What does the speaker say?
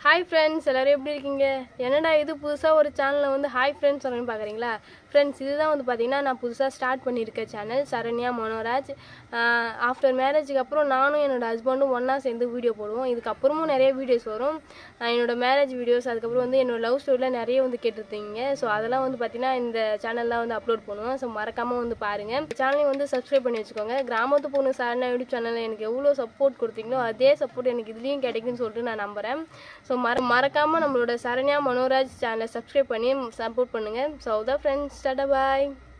hi friends எல்லோரும் எப்படி இருக்கீங்க என்னடா இது புதுசாக ஒரு சேனலில் வந்து ஹாய் ஃப்ரெண்ட்ஸ் சொல்லணும்னு பார்க்குறீங்களா ஃப்ரெண்ட்ஸ் இதுதான் வந்து பார்த்தீங்கன்னா நான் புதுசாக ஸ்டார்ட் பண்ணியிருக்க சேனல் சரண்யா மனோராஜ் ஆஃப்டர் மேரேஜுக்கு அப்புறம் நானும் என்னோட ஹஸ்பண்டும் ஒன்றா சேர்ந்து வீடியோ போடுவோம் இதுக்கப்புறமும் நிறைய வீடியோஸ் வரும் ஆஹ் என்னோட மேரேஜ் வீடியோஸ் அதுக்கப்புறம் வந்து என்னோட லவ் ஸ்டோரியில் நிறைய வந்து கேட்டிருந்தீங்க ஸோ அதெல்லாம் வந்து பார்த்தீங்கன்னா இந்த சேனலில் வந்து அப்லோட் பண்ணுவோம் ஸோ மறக்காமல் வந்து பாருங்கள் சேனலையும் வந்து சப்ஸ்கிரைப் பண்ணி வச்சுக்கோங்க கிராமத்து பொண்ணு சரண்யா யூடியூப் சேனலில் எனக்கு எவ்வளோ சப்போர்ட் கொடுத்தீங்களோ அதே சப்போர்ட் எனக்கு இதுலேயும் கிடைக்குன்னு சொல்லிட்டு நான் நம்புகிறேன் ஸோ மற மறக்காமல் நம்மளோட சரண்யா மனோராஜ் சேனலை சப்ஸ்கிரைப் பண்ணி சப்போர்ட் பண்ணுங்கள் ஸோ தான் ஃப்ரெண்ட்ஸ் டாடா பாய்